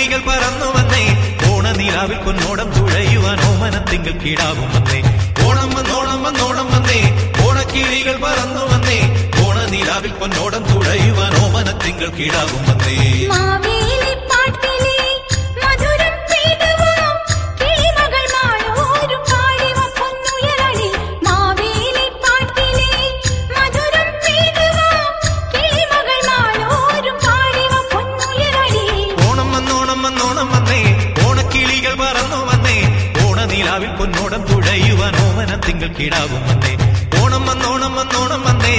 ഓണക്കിളികൾ പറന്നു വന്നേ ഓണനിലാവിൽ പൊന്നോടം തുഴയുവാൻ ഓമനത്തിങ്കൾ കീടാവും വന്നേ ഓണം വന്നോണം വന്നോണം വന്നേ ഓണക്കിളികൾ പറന്നു വന്നേ ഓണനിലാവിൽ പൊന്നോടം തുഴയുവാൻ ഓമനത്തിങ്കൾ കീടാവും വന്നേ മാവേലി പാട്ടിലെ മധുരം പെയ്തുവാ കിളിമകൾ മാളോരും പാടിവ പൊന്നുയരളി മാവേലി പാട്ടിലെ മധുരം പെയ്തുവാ കിളിമകൾ മാളോരും പാടിവ പൊന്നുയരളി ഓണം വന്നോണം വന്നോണം വന്നേ ഓണക്കിളികൾ പറന്നു വന്നേ ഓണനിലാവിൽ പൊന്നോടം തുഴയുവാൻ ഓമനത്തിങ്കൾ കീടാവും വന്നേ ഓണം വന്നോണം വന്നോണം വന്നേ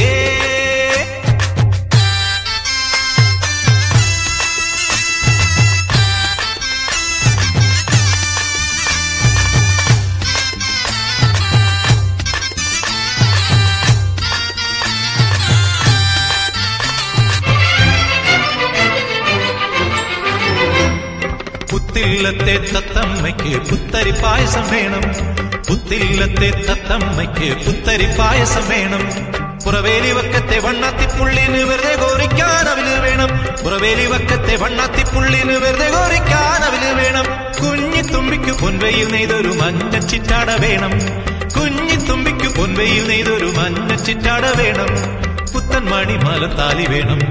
പുത്തില്ലത്തെ തത്തമ്മയ്ക്ക് പുത്തരി പായസം വേണം പുത്തില്ലത്തെ തത്തമ്മയ്ക്ക് പുത്തരി പായസം വേണം പുറവേലി വക്കത്തെ വണ്ണാത്തിപ്പുള്ളിന് വെറുതെ കോരിക്കാൻ അവല് വേണം പുറവേലി വക്കത്തെ വണ്ണാത്തിപ്പുള്ളിന് വെറുതെ കോരിക്കാൻ അവല് വേണം കുഞ്ഞി തുമ്പിക്ക് പൊൻവയിൽ നെയ്തൊരു മഞ്ഞ ചിറ്റാട വേണം കുഞ്ഞി തുമ്പിക്ക് പൊൻവയിൽ നെയ്തൊരു മഞ്ഞ ചിറ്റാട വേണം പുത്തൻ മണിമാല താലി വേണം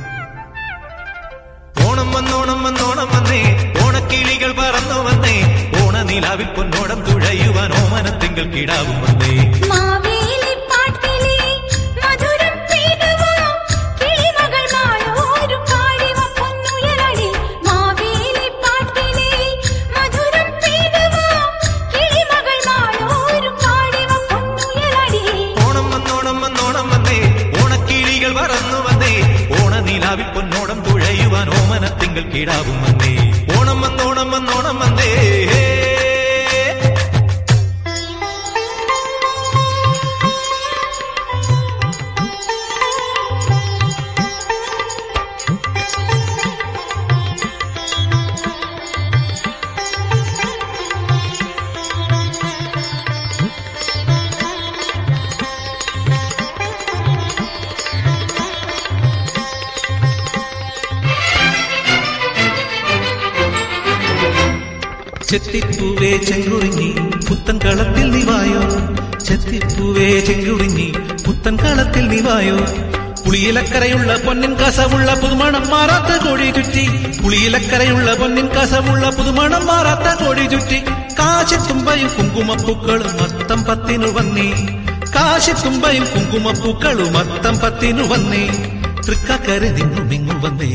ഓണം വന്നോണം വന്നോണം വന്നേ ഓണക്കിളികൾ പറന്നു വന്നേ ഓണനിലാവിൽ പൊന്നോടം തുഴയുവാൻ ഓമനത്തിങ്കൾ കിടാവും വന്നേ മാവേലി പാട്ടിലെ മധുരം പെയ്തുവാ കിളിമകൾ മാളോരും പാടിവ പൊന്നുയരളി മാവേലി പാട്ടിലെ മധുരം പെയ്തുവാ കിളിമകൾ മാളോരും പാടിവ പൊന്നുയരളി ഓണം വന്നോണം വന്നോണം വന്നേ ഓണക്കിളികൾ പറന്നു വന്നേ ഓണനിലാവിൽ പൊന്നോടം തുഴയുവാൻ ഓമനത്തിങ്കൾ കിടാവും വന്നേ ഓണം വന്നോണം വന്നോണം വന്നേ ചെത്തിപ്പൂവേ ചെങ്കുറിഞ്ഞി പുത്തൻ കളത്തിൽ നിവായോ ചെത്തിപ്പൂവേ ചെങ്കുറിഞ്ഞി പുത്തൻ കളത്തിൽ നിവായോ പുളിയിലക്കരയുള്ള പൊന്നിൻ കസവുള്ള പുതുമണം മാറാത്ത കോടി ചുറ്റി പുളിയിലക്കരയുള്ള പൊന്നിൻ കസവുള്ള പുതുമണം മാറാത്ത കോടി ചുറ്റി കാശിത്തുമ്പയും കുങ്കുമപ്പൂക്കളും മത്തം പത്തിനു വന്നേ കാശിത്തുമ്പയും കുങ്കുമപ്പൂക്കളും മത്തം പത്തിനു വന്നേ തൃക്കക്കര നിന്നു മിങ്ങു വന്നേ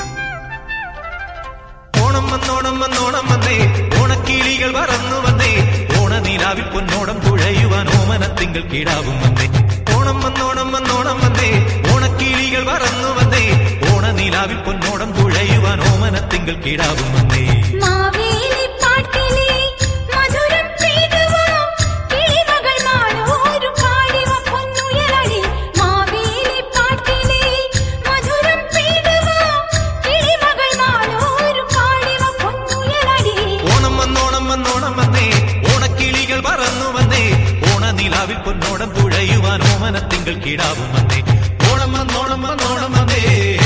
ഓണം വന്നോണം വന്നോണം വന്നേ ഓണക്കിളികൾ പറന്നു വന്നേ ഓണനിലാവിൽ പൊന്നോടം തുഴയുവാൻ ഓമനത്തിങ്കൾ കീടാവും വന്നേ ഓണം വന്നോണം വന്നോണം വന്നേ ഓണക്കിളികൾ പറന്നു വന്നേ ഓണനിലാവിൽ പൊന്നോടം തുഴയുവാൻ ഓമനത്തിങ്കൾ കീടാവും വന്നേ മാവേലി പാട്ടിലെ മധുരം പെയ്തുവാ കിളിമകൾ മാളോരും പാടിവ പൊന്നുയരളി മാവേലി പാട്ടിലെ മധുരം പെയ്തുവാ കിളിമകൾ മാളോരും പാടിവ പൊന്നുയരളി ഓണം വന്നോണം വന്നോണം വന്നേ ഓണക്കിളികൾ പറന്നു വന്നേ ഓണനിലാവിൽ പൊന്നോടം തുഴയുവാൻ ഓമനത്തിങ്കൾ കീടാവും വന്നേ ഓണം വന്നോണം വന്നോണം വന്നേ